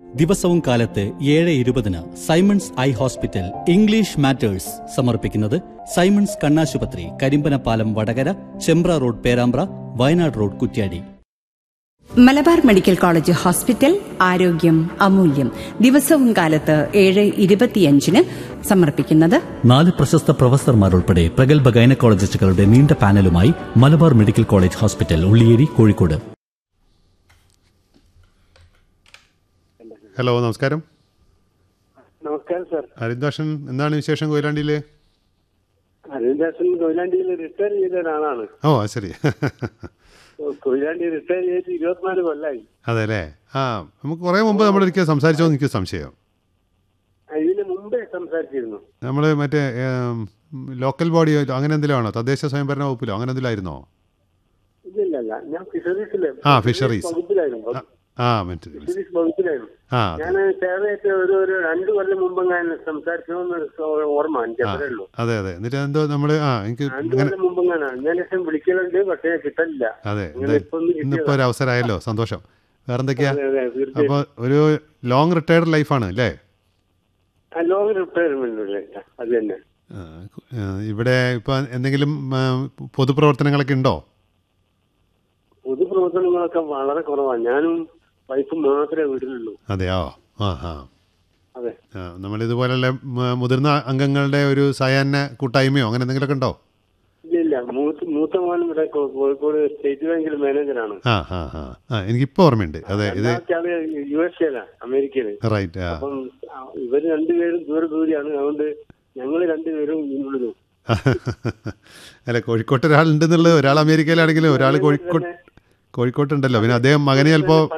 ദിവസവും കാലത്ത് ഏഴ് ഇരുപതിന് Simons eye hospital English matters സമർപ്പിക്കുന്നത് സൈമൺസ് കണ്ണാശുപത്രി Karimbanapalam Vadakara Chembra road Perambra Wayanad road Kuttiady Malabar medical college hospital ആരോഗ്യം അമൂല്യം ദിവസവും കാലത്ത് ഏഴ് ഇരുപത്തിയഞ്ചിന് സമർപ്പിക്കുന്നത് നാല് പ്രശസ്ത പ്രൊഫസർമാരുൾപ്പെടെ പ്രഗത്ഭ ഗൈനക്കോളജിസ്റ്റുകളുടെ നീണ്ട പാനലുമായി Malabar medical college hospital Ulliyeri Kozhikode hello നമസ്കാരം നമസ്കാരം സാർ ഹരിദാസൻ എന്താണ് വിശേഷം കൊയിലാണ്ടിയിൽ അരുൺദാസൻ കൊയിലാണ്ടിയിൽ റിട്ടയർ ചെയ്ത ഒരാളാണ് ഓ അത് ശരി കൊയിലാണ്ടി റിട്ടയർ ചെയ്ത് ഇരുപത്തിനാല് കൊല്ലായി അതെ അല്ലേ ആ നമുക്ക് കുറേ മുമ്പ് നമ്മളൊരിക്കൽ സംസാരിച്ചോ എന്ന് എനിക്ക് സംശയം ആ, ഇതിന് മുമ്പേ സംസാരിച്ചിരുന്നു നമ്മൾ മറ്റേ ഏം, ലോക്കൽ ബോഡി അങ്ങനെ എന്തെങ്കിലും ആണോ തദ്ദേശ സ്വയംഭരണ വകുപ്പിലോ അങ്ങനെ എന്തെങ്കിലും ആയിരുന്നോ ഇല്ലില്ല ഞാൻ ഫിഷറീസിലെ ആ, fisheries. വകുപ്പിലായിരുന്നു ആ, ആ മനസ്സിലായി ഫിഷറീസ് വകുപ്പിലായിരുന്നു ആ ഞാൻ സേവയായിട്ട് ഒരു ഒരു രണ്ടു കൊല്ലം മുമ്പ് ഞാൻ സംസാരിച്ചോന്ന് ഓർമ്മ എനിക്ക് ആ അത്രേ ഉള്ളൂ അതെ അതെ എന്നിട്ട് എന്തോ നമ്മൾ ആ എനിക്ക് രണ്ടു അങ്ങനെ കൊല്ലം മുമ്പ് ഞാൻ ഞാൻ ലക്ഷം വിളിക്കലുണ്ട് പക്ഷേ കിട്ടലില്ല അതെ അങ്ങനെ ഇത് ഇപ്പൊ ഒന്ന് ഇന്നിപ്പോൾ ഒരു അവസരമായല്ലോ സന്തോഷം വേറെന്തൊക്കെയാ അതെ, അതെ, തീർച്ചയായും. അപ്പോൾ ഒരു ലോങ് റിട്ടയർഡ് ലൈഫാണ് അല്ലേ ആ, ലോങ് റിട്ടയർമെന്റ് അല്ലേ അത് തന്നെ ആ, ആ, ഇവിടെ ഇപ്പോൾ എന്തെങ്കിലും ആ, പൊതുപ്രവർത്തനങ്ങളൊക്കെ ഉണ്ടോ പൊതുപ്രവർത്തനങ്ങളൊക്കെ വളരെ കുറവാണ് ഞാനും വൈഫും മാത്രമേ വീട്ടിലുള്ളൂ അതെയോ ആ ആ അതെ ആ, നമ്മളിതുപോലുള്ള മ- മുതിർന്ന അംഗങ്ങളുടെ ഒരു സായാഹ്ന കൂട്ടായ്മയോ അങ്ങനെ എന്തെങ്കിലുമൊക്കെ ഉണ്ടോ ഇല്ല മൂത്ത മൂത്ത മോൻ ഇവിടെ കോ- കോഴിക്കോട് സ്റ്റേറ്റ് ബാങ്കിൽ മാനേജറാണ് ആ ആ ആ ആ എനിക്കിപ്പോൾ ഓർമ്മയുണ്ട് അതെ ഇത് രണ്ടാമത്തെ ആള് യു എസ് എയിലാ അമേരിക്കയില് റൈറ്റ് ആ അപ്പം ആ, ഇവര് രണ്ടുപേരും ദൂരെ ദൂരെയാണ് അതുകൊണ്ട് ഞങ്ങൾ രണ്ടുപേരും ഇന്നുള്ളൂ അല്ല കോഴിക്കോട്ട് ഒരാളുണ്ടെന്നുള്ളത് ഒരാൾ അമേരിക്കയിലാണെങ്കിലും ഒരാൾ കോഴിക്കോട്ട് കോഴിക്കോട്ടുണ്ടല്ലോ പിന്നെ അദ്ദേഹം മകനെ ചിലപ്പോൾ